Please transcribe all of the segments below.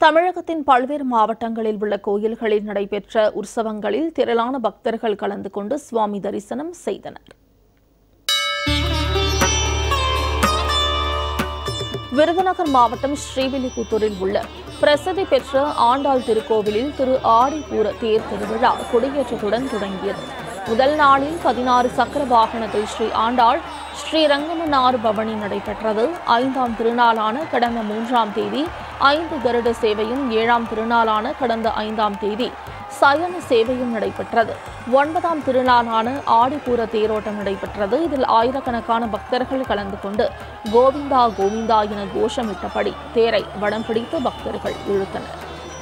தமிழகத்தின் பல்வேறு மாவட்டங்களில் உள்ள கோயில்களில் நடைபெற்ற உற்சவங்களில் திரளான பக்தர்கள் கலந்து கொண்டு சுவாமி தரிசனம் செய்தனர் விருதுநகர் மாவட்டம் ஸ்ரீவில்லிபுத்தூரில் உள்ள பிரசித்தி பெற்ற ஆண்டாள் திருக்கோவிலில் திரு ஆடிப்பூர தேர் திருவிழா கொடியேற்றத்துடன் தொடங்கியது முதல் நாளில் பதினாறு சக்கர வாகனத்தில் ஸ்ரீ ஆண்டாள் ஸ்ரீரங்கமன்னார் பவனி நடைபெற்றது ஐந்தாம் திருநாளான கடந்த மூன்றாம் தேதி ஐந்து கருட சேவையும் ஏழாம் திருநாளான கடந்த ஐந்தாம் தேதி சயன சேவையும் நடைபெற்றது ஒன்பதாம் திருநாளான ஆடிப்பூர தேரோட்டம் நடைபெற்றது இதில் ஆயிரக்கணக்கான பக்தர்கள் கலந்து கொண்டு கோவிந்தா கோவிந்தா என கோஷமிட்டபடி தேரை வடம் பிடித்து பக்தர்கள் இழுத்தனர்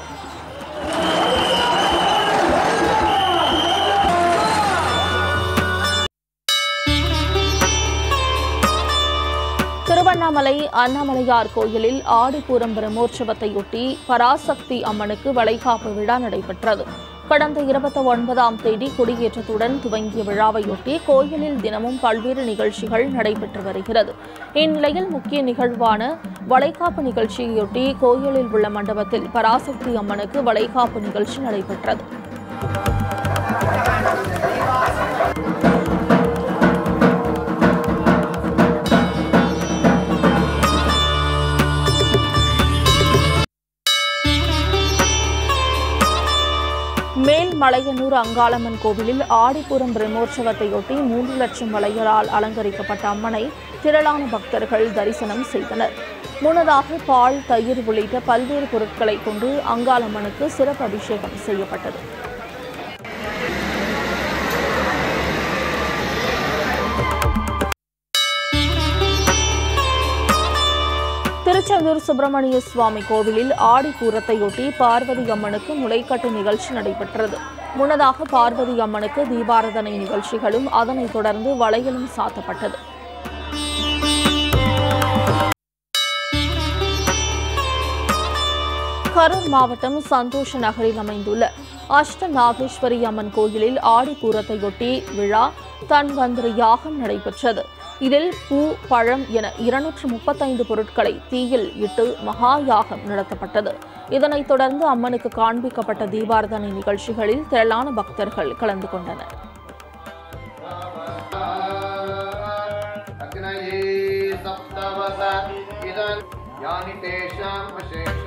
திருவண்ணாமலை அண்ணாமலையார் கோயிலில் ஆடிப்பூரம் பிரம்மோற்சவத்தையொட்டி பராசக்தி அம்மனுக்கு வளைகாப்பு விழா நடைபெற்றது கடந்த இருபத்தி ஒன்பதாம் தேதி கொடியேற்றத்துடன் துவங்கிய விழாவையொட்டி கோயிலில் தினமும் பல்வேறு நிகழ்ச்சிகள் நடைபெற்று வருகிறது இந்நிலையில் முக்கிய நிகழ்வான வளைகாப்பு நிகழ்ச்சியையொட்டி கோயிலில் உள்ள மண்டபத்தில் பராசக்தி அம்மனுக்கு வளைகாப்பு நிகழ்ச்சி நடைபெற்றது மேல்மலையனூர் அங்காளம்மன் கோவிலில் ஆடிப்புறம் பிரம்மோற்சவத்தையொட்டி மூன்று லட்சம் வளையலால் அலங்கரிக்கப்பட்ட அம்மனை திரளான பக்தர்கள் தரிசனம் செய்தனர் முன்னதாக பால் தயிர் உள்ளிட்ட பல்வேறு பொருட்களை கொண்டு அங்காளம்மனுக்கு சிறப்பு அபிஷேகம் செய்யப்பட்டது திருச்செந்தூர் சுப்பிரமணிய சுவாமி கோவிலில் ஆடிப்பூரத்தையொட்டி பார்வதி அம்மனுக்கு முளைக்கட்டு நிகழ்ச்சி நடைபெற்றது முன்னதாக பார்வதி அம்மனுக்கு தீபாரதனை நிகழ்ச்சிகளும் அதனைத் தொடர்ந்து வளையலும் சாத்தப்பட்டது கரூர் மாவட்டம் சந்தோஷ நகரில் அமைந்துள்ள அஷ்ட நாகேஸ்வரி அம்மன் கோயிலில் ஆடிப்பூரத்தையொட்டி விழா தன்வந்திர யாகம் நடைபெற்றது இதில் பூ பழம் என இருநூற்று முப்பத்தைந்து பொருட்களை தீயில் இட்டு மகா யாகம் நடத்தப்பட்டது இதனைத் தொடர்ந்து அம்மனுக்கு காண்பிக்கப்பட்ட தீபாரதனை நிகழ்ச்சிகளில் திரளான பக்தர்கள் கலந்து கொண்டனர் अग्नये सप्तवस इदं यानि तेषाम् अशेषम्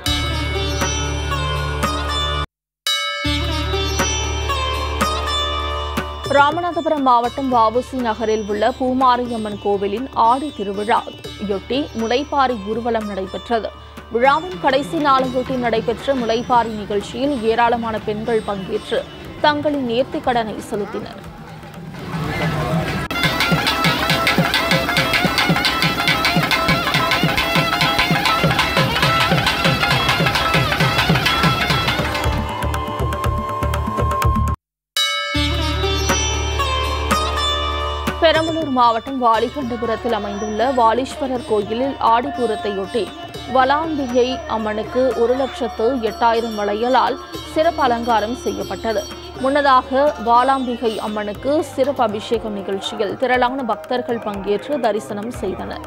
ராமநாதபுரம் மாவட்டம் வஉசி நகரில் உள்ள பூமாரியம்மன் கோவிலின் ஆடி திருவிழாயொட்டி முளைப்பாரி ஊர்வலம் நடைபெற்றது விழாவின் கடைசி நாளையொட்டி நடைபெற்ற முளைப்பாரி நிகழ்ச்சியில் ஏராளமான பெண்கள் பங்கேற்று தங்களின் நேர்த்திக் கடனை செலுத்தினர் பெரம்பலூர் மாவட்டம் வாலிகண்டபுரத்தில் அமைந்துள்ள வாலீஸ்வரர் கோயிலில் ஆடிப்பூரத்தையொட்டி வலாம்பிகை அம்மனுக்கு ஒரு லட்சத்து எட்டாயிரம் வளையலால் சிறப்பு அலங்காரம் செய்யப்பட்டது முன்னதாக வாலாம்பிகை அம்மனுக்கு சிறப்பு அபிஷேகம் நிகழ்ச்சியில் திரளான பக்தர்கள் பங்கேற்று தரிசனம் செய்தனர்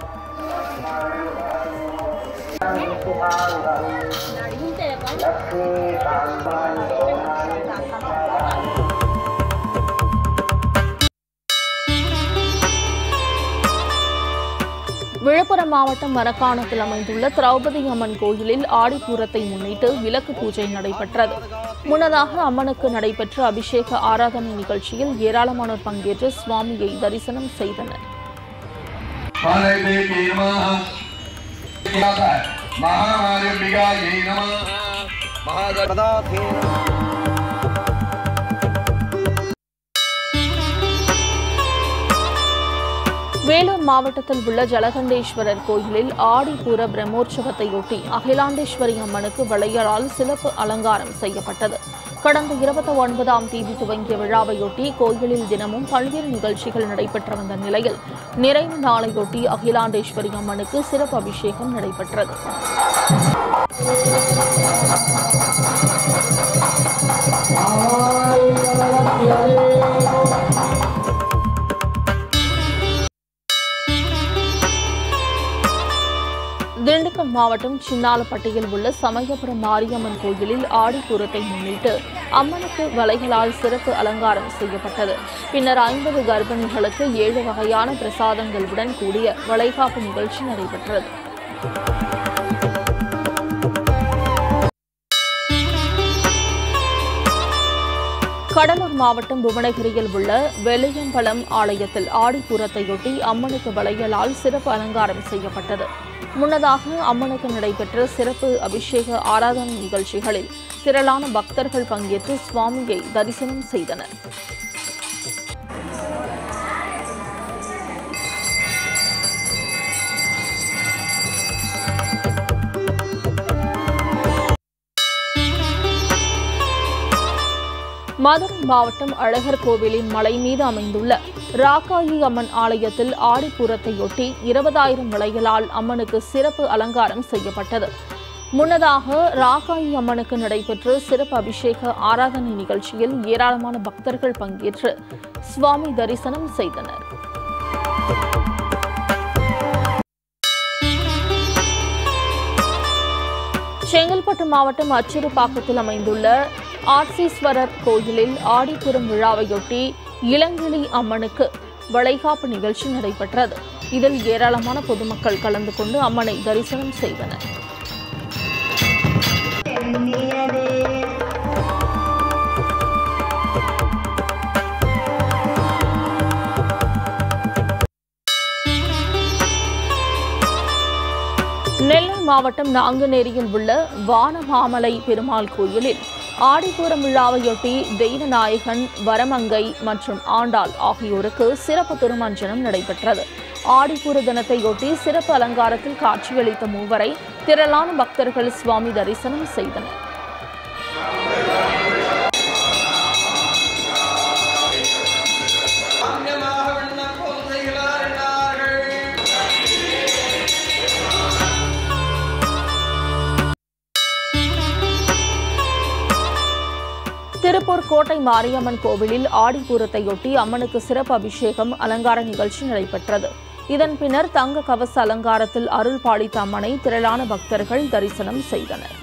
விழுப்புரம் மாவட்டம் மரக்காணத்தில் அமைந்துள்ள திரௌபதி அம்மன் கோயிலில் ஆடிப்பூரத்தை முன்னிட்டு விளக்கு பூஜை நடைபெற்றது முன்னதாக அம்மனுக்கு நடைபெற்ற அபிஷேக ஆராதனை நிகழ்ச்சியில் ஏராளமானோர் பங்கேற்று சுவாமியை தரிசனம் செய்தனர் महादेवी नमः महामारिकायै नमः महागणपदाथे வேலூர் மாவட்டத்தில் உள்ள ஜலகண்டேஸ்வரர் கோயிலில் ஆடிப்பூர பிரம்மோற்சவத்தையொட்டி அகிலாண்டேஸ்வரி அம்மனுக்கு வளையலால் சிறப்பு அலங்காரம் செய்யப்பட்டது கடந்த இருபத்தி ஒன்பதாம் தேதி துவங்கிய விழாவையொட்டி கோயிலில் தினமும் பல்வேறு நிகழ்ச்சிகள் நடைபெற்று வந்த நிலையில் நிறைவு நாளையொட்டி அகிலாண்டேஸ்வரி அம்மனுக்கு சிறப்பு அபிஷேகம் நடைபெற்றது திண்டுக்கல் மாவட்டம் மாவட்டம் சின்னாலப்பட்டியில் உள்ள சமயபுரம் மாரியம்மன் கோயிலில் ஆடிப்பூரத்தை முன்னிட்டு அம்மனுக்கு வலைகளால் சிறப்பு அலங்காரம் செய்யப்பட்டது பின்னர் ஐம்பது கர்ப்பிணிகளுக்கு ஏழு வகையான பிரசாதங்களுடன் கூடிய வளைகாப்பு நிகழ்ச்சி நடைபெற்றது கடலூர் மாவட்டம் புவனகிரியில் உள்ள வெள்ளியம்பலம் ஆலயத்தில் ஆடிப்பூரத்தையொட்டி அம்மனுக்கு வளையலால் சிறப்பு அலங்காரம் செய்யப்பட்டது முன்னதாக அம்மனுக்கு நடைபெற்ற சிறப்பு அபிஷேக ஆராதனை நிகழ்ச்சிகளில் திரளான பக்தர்கள் பங்கேற்று சுவாமியை தரிசனம் செய்தனர் மதுரை மாவட்டம் அழகர் கோவிலின் மலை மீது அமைந்துள்ள ராக்காயி அம்மன் ஆலயத்தில் ஆடிப்பூரத்தையொட்டி இருபதாயிரம் விலைகளால் அம்மனுக்கு சிறப்பு அலங்காரம் செய்யப்பட்டது முன்னதாக ராக்காயி அம்மனுக்கு நடைபெற்ற சிறப்பு அபிஷேக ஆராதனை நிகழ்ச்சியில் ஏராளமான பக்தர்கள் பங்கேற்று சுவாமி தரிசனம் செய்தனர் செங்கல்பட்டு மாவட்டம் அச்சிறுபாக்கத்தில் அமைந்துள்ள ஆட்சீஸ்வரர் கோயிலில் ஆடிப்புறம் விழாவையொட்டி இளங்கிளி அம்மனுக்கு வளைகாப்பு நிகழ்ச்சி நடைபெற்றது இதில் ஏராளமான பொதுமக்கள் கலந்து கொண்டு அம்மனை தரிசனம் செய்தனர் நெல்லை மாவட்டம் நாங்குநேரியில் உள்ள வானமாமலை பெருமாள் கோயிலில் ஆடிப்பூரம் விழாவையொட்டி தெய்வநாயகன் வரமங்கை மற்றும் ஆண்டாள் ஆகியோருக்கு சிறப்பு திருமஞ்சனம் நடைபெற்றது ஆடிப்பூர தினத்தையொட்டி சிறப்பு அலங்காரத்தில் காட்சியளித்த மூவரை திரளான பக்தர்கள் சுவாமி தரிசனம் செய்தனர் சாமியமாக விண்ணப்பம் செய்கிறார் என்னார்கள் திருப்பூர் கோட்டை மாரியம்மன் கோவிலில் ஆடிப்பூரத்தையொட்டி அம்மனுக்கு சிறப்பு அபிஷேகம் அலங்கார நிகழ்ச்சி நடைபெற்றது இதன் பின்னர் தங்க கவச அலங்காரத்தில் அருள் பாலித்த அம்மனை திரளான பக்தர்கள் தரிசனம் செய்தனர்